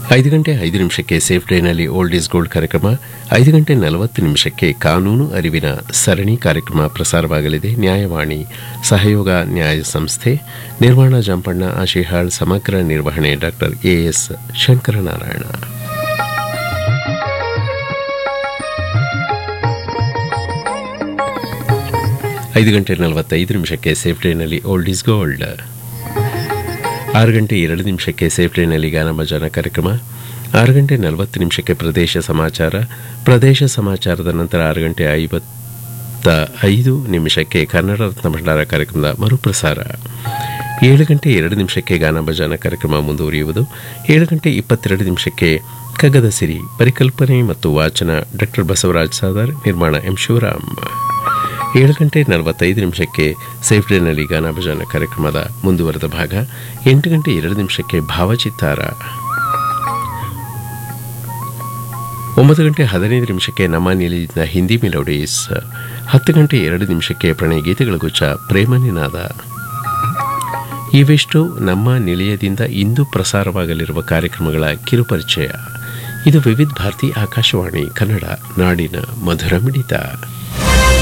ಐದು ಗಂಟೆ ಐದು ನಿಮಿಷಕ್ಕೆ ಸೇಫ್ ಡೇನಲ್ಲಿ ಓಲ್ಡ್ ಈಸ್ ಗೋಲ್ಡ್ ಕಾರ್ಯಕ್ರಮ ಐದು ಗಂಟೆ ನಲವತ್ತು ನಿಮಿಷಕ್ಕೆ ಕಾನೂನು ಅರಿವಿನ ಸರಣಿ ಕಾರ್ಯಕ್ರಮ ಪ್ರಸಾರವಾಗಲಿದೆ ನ್ಯಾಯವಾಣಿ ಸಹಯೋಗ ನ್ಯಾಯ ಸಂಸ್ಥೆ ನಿರ್ಮಾಣ ಜಂಪಣ್ಣ ಆಶಿಹಾಳ್ ಸಮಗ್ರ ನಿರ್ವಹಣೆ ಡಾಕ್ಟರ್ ಎಎಸ್ ಶಂಕರನಾರಾಯಣ ಐದು ಗಂಟೆ ನಲವತ್ತೈದು ನಿಮಿಷಕ್ಕೆ ಸೇಫ್ ಡೇನಲ್ಲಿ ಓಲ್ಡ್ ಈಸ್ ಗೋಲ್ಡ್ ಆರು ಗಂಟೆ ಎರಡು ನಿಮಿಷಕ್ಕೆ ಸೇಫ್ ಡೇನಲ್ಲಿ ಗಾನ ಭಜನ ಕಾರ್ಯಕ್ರಮ ಆರು ಗಂಟೆ ನಲವತ್ತು ನಿಮಿಷಕ್ಕೆ ಪ್ರದೇಶ ಸಮಾಚಾರ ಪ್ರದೇಶ ಸಮಾಚಾರದ ನಂತರ ಆರು ಗಂಟೆ ಐವತ್ತ ಐದು ನಿಮಿಷಕ್ಕೆ ಕನ್ನಡ ರತ್ನ ಭಂಡಾರ ಕಾರ್ಯಕ್ರಮದ ಮರುಪ್ರಸಾರ ಏಳು ಗಂಟೆ ಎರಡು ನಿಮಿಷಕ್ಕೆ ಗಾನ ಭಜನ ಕಾರ್ಯಕ್ರಮ ಮುಂದುವರಿಯುವುದು ಏಳು ಗಂಟೆ ಇಪ್ಪತ್ತೆರಡು ನಿಮಿಷಕ್ಕೆ ಕಗ್ಗದ ಸಿರಿ ಪರಿಕಲ್ಪನೆ ಮತ್ತು ವಾಚನ ಡಾಕ್ಟರ್ ಬಸವರಾಜ್ ಸಾದರ್ ನಿರ್ಮಾಣ ಎಂ ಶಿವರಾಮ್ ಏಳು ಗಂಟೆ ನಲವತ್ತೈದು ನಿಮಿಷಕ್ಕೆ ಸೇಫ್ ಡೇನಲ್ಲಿ ಗಾನ ಭಜನ ಕಾರ್ಯಕ್ರಮದ ಮುಂದುವರೆದ ಭಾಗ ಎಂಟು ಗಂಟೆ ಎರಡು ನಿಮಿಷಕ್ಕೆ ಭಾವಚಿತ್ತಾರ ಒಂಬತ್ತು ಗಂಟೆ ಹದಿನೈದು ನಿಮಿಷಕ್ಕೆ ನಮ್ಮ ನಿಲಯದಿಂದ ಹಿಂದಿ ಮೆಲೋಡೀಸ್ ಹತ್ತು ಗಂಟೆ ಎರಡು ನಿಮಿಷಕ್ಕೆ ಪ್ರಣಯ ಗೀತೆಗಳ ಗುಚ್ಛ ಪ್ರೇಮ ನಿನಾದ ಇವೆಷ್ಟು ನಮ್ಮ ನಿಲಯದಿಂದ ಇಂದು ಪ್ರಸಾರವಾಗಲಿರುವ ಕಾರ್ಯಕ್ರಮಗಳ ಕಿರುಪರಿಚಯ ಇದು ವಿವಿಧ ಭಾರತಿ ಆಕಾಶವಾಣಿ ಕನ್ನಡ ನಾಡಿನ ಮಧುರ ಮಿಡಿತ